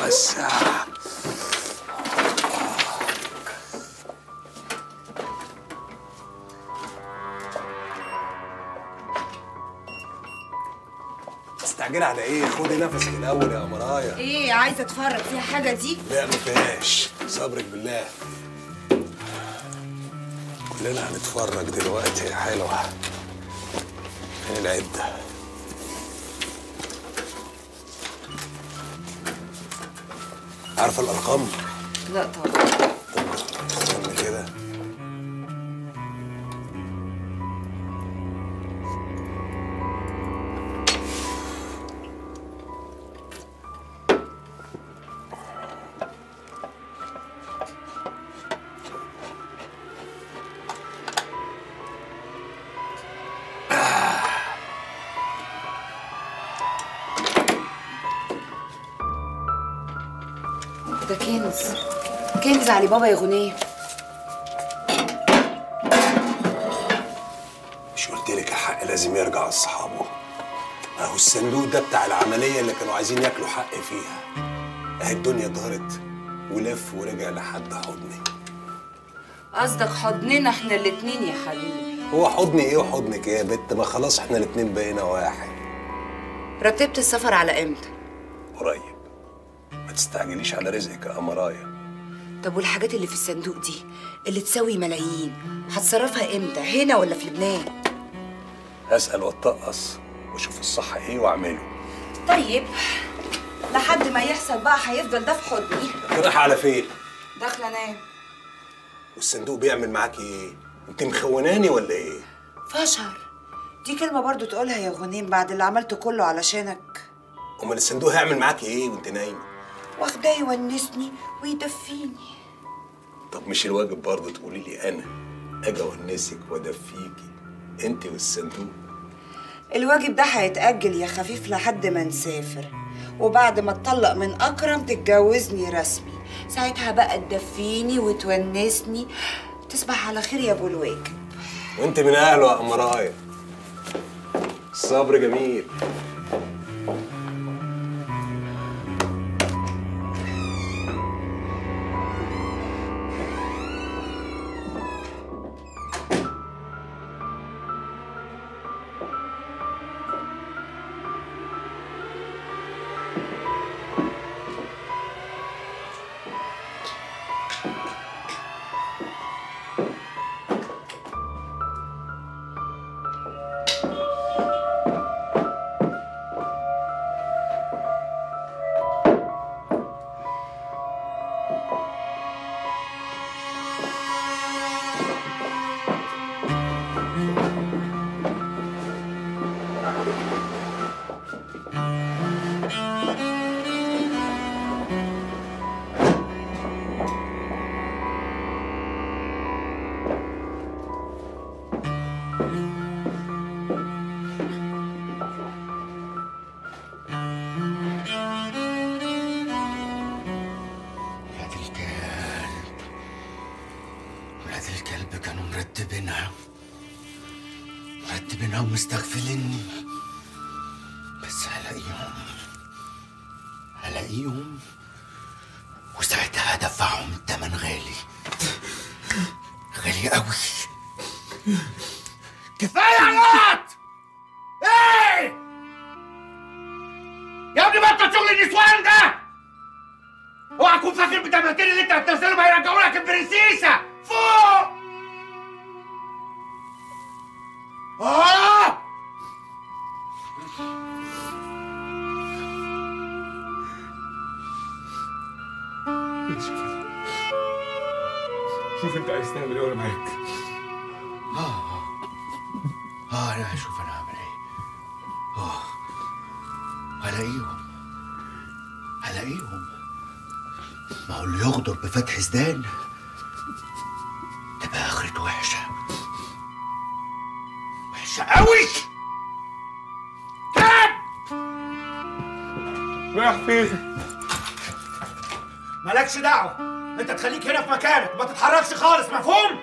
وسع مستعجلة على ايه؟ خدي نفسك الأول يا مرايا ايه عايزه اتفرج فيها حاجه دي لا ما فيهاش صبرك بالله كلنا هنتفرج دلوقتي يا حلوة فين العدة؟ عارفة الأرقام؟ لا طبعا استنى كده ده كنز كنز علي بابا يا غنيه مش قلت لك الحق لازم يرجع لصحابه اهو الصندوق ده بتاع العمليه اللي كانوا عايزين ياكلوا حق فيها اهي الدنيا ظهرت ولف ورجع لحد حضني قصدك حضننا احنا الاتنين يا حبيبي هو حضني ايه وحضنك ايه يا بت ما خلاص احنا الاتنين بقينا واحد رتبت السفر على امتى قريب ما تستعجليش على رزقك يا امرايا طب والحاجات اللي في الصندوق دي اللي تساوي ملايين هتصرفها امتى هنا ولا في لبنان هسال واتقص واشوف الصح ايه واعمله طيب لحد ما يحصل بقى هيفضل ده في حضني رايحه على فين داخله انام والصندوق بيعمل معاكي ايه انت مخوناني ولا ايه فشر دي كلمة برضو تقولها يا غنيم بعد اللي عملته كله علشانك امال الصندوق هيعمل معاكي ايه وانت نايمه واخداه يونسني ويدفيني طب مش الواجب برضه تقولي لي انا اجي اونسك وادفيكي انت والصندوق الواجب ده هيتأجل يا خفيف لحد ما نسافر وبعد ما اتطلق من أكرم تتجوزني رسمي ساعتها بقى تدفيني وتونسني تصبح على خير يا ابو الواجب وانت من اهله يا امرايا الصبر جميل ولاد الكلب ولاد الكلب كانوا مرتبينها مرتبينها ومستغفليني بس هلاقيهم هلاقيهم وساعتها هدفعهم التمن غالي غالي قوي كفايه يا ولد ايه يا ابني بطل شغل النسوان ده اوعى تكون فاكر بالتماثيل اللي انت هتنزلهم هيرجعوا لك البرنسيسه فوق اه شوف انت عايز تعمل ايه وانا معاك اه اه انا هشوف انا هعمل ايه اه هلاقيهم هلاقيهم ما هو اللي يغدر بفتح زدان تبقى اخرته وحشه وحشه قوي كام رايح فين؟ مالكش دعوه انت تخليك هنا في مكانك ما تتحركش خالص مفهوم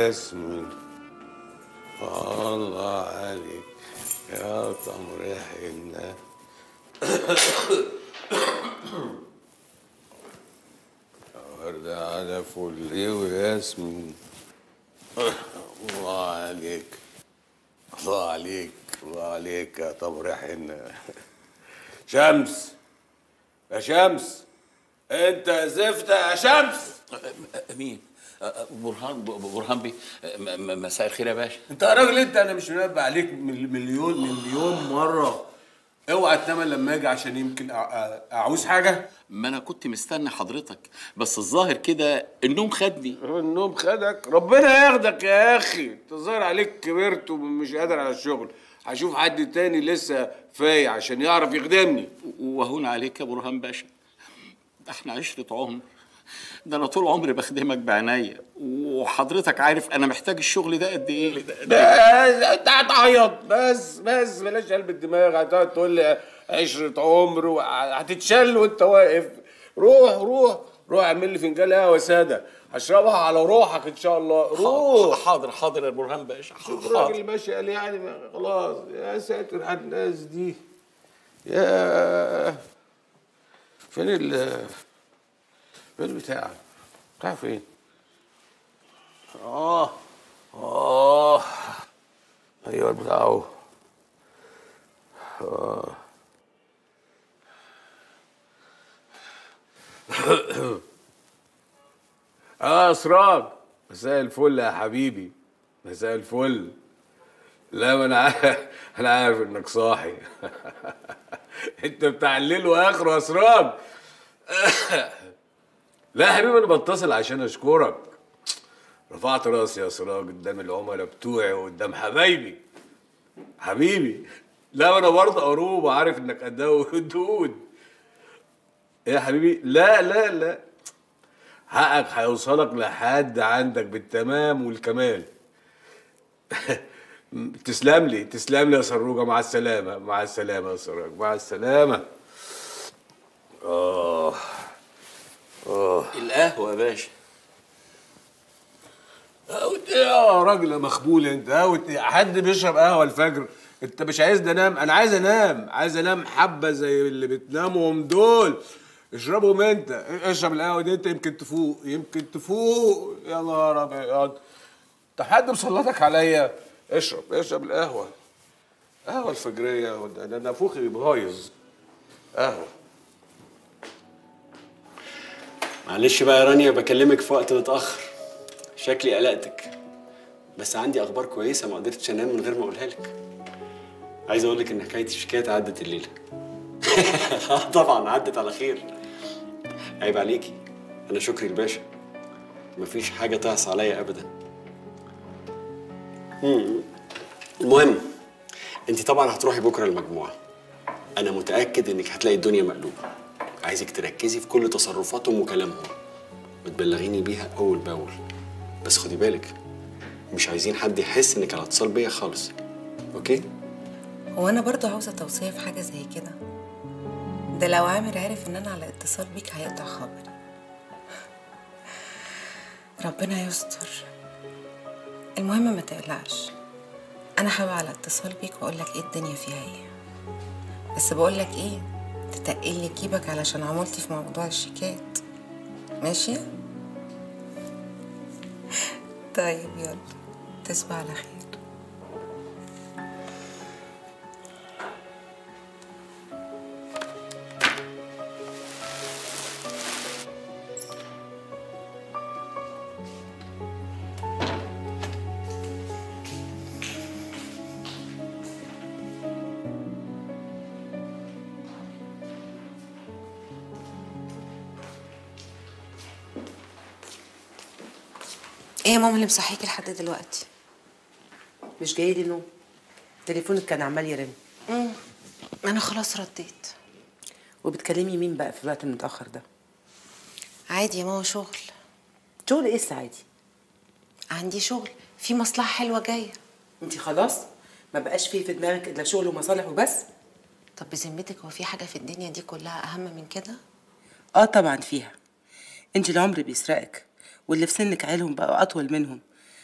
وياسمين الله عليك يا تمر حنا وردة على فل وياسمين الله عليك الله عليك الله عليك يا تمر حنا شمس يا شمس انت زفت يا شمس مين؟ برهان برهان بيه م- م- مساء الخير يا باشا انت يا راجل انت انا مش منبه عليك مل- مليون مليون مره اوعى تنام لما اجي عشان يمكن أع- أع- اعوز حاجه ما انا كنت مستني حضرتك بس الظاهر كده النوم خدني النوم خدك ربنا ياخدك يا اخي انت ظاهر عليك كبرت ومش قادر على الشغل هشوف حد تاني لسه فايق عشان يعرف يخدمني وهون عليك يا برهان باشا ده احنا عشرة عمر ده انا طول عمري بخدمك بعناية وحضرتك عارف انا محتاج الشغل ده قد ايه ده- ده- انت هتعيط بس بس بلاش قلب الدماغ هتقعد تقول لي عشرة عمر وهتتشل وانت واقف روح روح روح اعمل لي فنجان قهوه ساده هشربها على روحك ان شاء الله روح حاضر حاضر يا برهان باشا شوف الراجل حاضر ماشي قال يعني ما- خلاص يا ساتر على الناس دي يا فين ال فين البتاع بتاع فين اه اه ايوه البتاع اهو اه اه اسراج مساء الفل يا حبيبي مساء الفل لا ما انا عارف انا عارف انك صاحي انت بتاع الليل واخره يا اسراج لا يا حبيبي انا بتصل عشان اشكرك رفعت راسي يا سراج قدام العملاء بتوعي وقدام حبايبي حبيبي لا انا برضه قروب وعارف انك قدها ودود إيه يا حبيبي لا لا لا حقك هيوصلك لحد عندك بالتمام والكمال تسلم لي تسلم لي يا سروجه مع السلامه مع السلامه يا سراج مع السلامه اه اه القهوة يا باشا قهوة ايه يا راجل مخبول انت قهوة ايه حد بيشرب قهوة الفجر انت مش عايزني انام انا عايز انام عايز انام حبة زي اللي بتنامهم دول اشربهم انت اشرب القهوة دي انت يمكن تفوق يمكن تفوق يا نهار ابيض طب حد مسلطك عليا اشرب اشرب القهوة قهوة الفجرية ده ده انا نافوخي بايظ قهوة معلش بقى يا رانيا بكلمك في وقت متأخر شكلي قلقتك بس عندي أخبار كويسة ما قدرتش أنام من غير ما أقولها لك عايز أقول لك إن حكاية الشيكات عدت الليلة آه طبعا عدت على خير عيب عليكي أنا شكري الباشا مفيش حاجة تعصى عليا أبدا مم. المهم أنت طبعا هتروحي بكرة المجموعة أنا متأكد إنك هتلاقي الدنيا مقلوبة عايزك تركزي في كل تصرفاتهم وكلامهم وتبلغيني بيها أول بأول بس خدي بالك مش عايزين حد يحس إنك على اتصال بيا خالص أوكي؟ هو انا برضه عاوزه توصيه في حاجه زي كده ده لو عامر عرف ان انا على اتصال بيك هيقطع خبري ربنا يستر المهم ما تقلقش انا هبقى على اتصال بيك واقول لك ايه الدنيا فيها ايه بس بقول لك ايه تتقل لي جيبك علشان عملتي في موضوع الشيكات ماشي طيب يلا تصبح على خير ايه يا ماما اللي مصحيكي لحد دلوقتي مش جاي لي نوم تليفونك كان عمال يرن امم انا خلاص رديت وبتكلمي مين بقى في الوقت المتاخر ده عادي يا ماما شغل شغل ايه الساعه دي عندي شغل في مصلحة حلوة جاية انت خلاص ما بقاش فيه في دماغك الا شغل ومصالح وبس طب بذمتك هو في حاجة في الدنيا دي كلها أهم من كده؟ اه طبعا فيها انت العمر بيسرقك واللي في سنك عيلهم بقى اطول منهم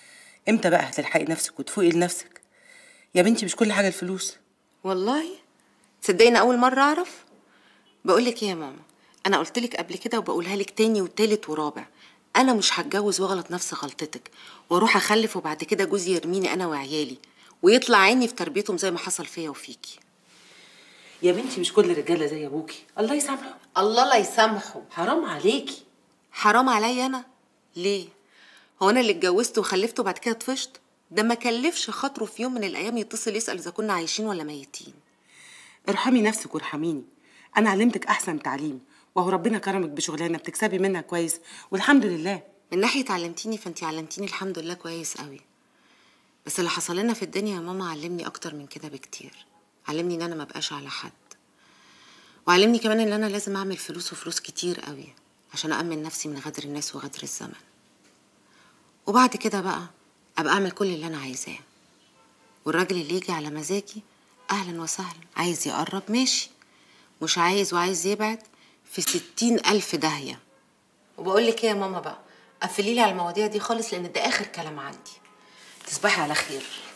امتى بقى هتلحقي نفسك وتفوقي لنفسك يا بنتي مش كل حاجه الفلوس والله تصدقيني اول مره اعرف بقول لك ايه يا ماما انا قلت لك قبل كده وبقولها لك تاني وتالت ورابع انا مش هتجوز واغلط نفس غلطتك واروح اخلف وبعد كده جوزي يرميني انا وعيالي ويطلع عيني في تربيتهم زي ما حصل فيا وفيكي يا بنتي مش كل الرجاله زي ابوكي الله يسامحه الله لا يسامحه حرام عليكي حرام عليا انا ليه هو انا اللي اتجوزت وخلفت وبعد كده طفشت ده ما كلفش خاطره في يوم من الايام يتصل يسال اذا كنا عايشين ولا ميتين ارحمي نفسك وارحميني انا علمتك احسن تعليم وهو ربنا كرمك بشغلانه بتكسبي منها كويس والحمد لله من ناحيه علمتيني فانتي علمتيني الحمد لله كويس قوي بس اللي حصل لنا في الدنيا يا ماما علمني اكتر من كده بكتير علمني ان انا ما بقاش على حد وعلمني كمان ان انا لازم اعمل فلوس وفلوس كتير قوي عشان أأمن نفسي من غدر الناس وغدر الزمن وبعد كده بقى أبقى أعمل كل اللي أنا عايزاه والراجل اللي يجي على مزاجي أهلا وسهلا عايز يقرب ماشي مش عايز وعايز يبعد في ستين ألف داهية وبقول لك ايه يا ماما بقى قفلي لي على المواضيع دي خالص لأن ده آخر كلام عندي تصبحي على خير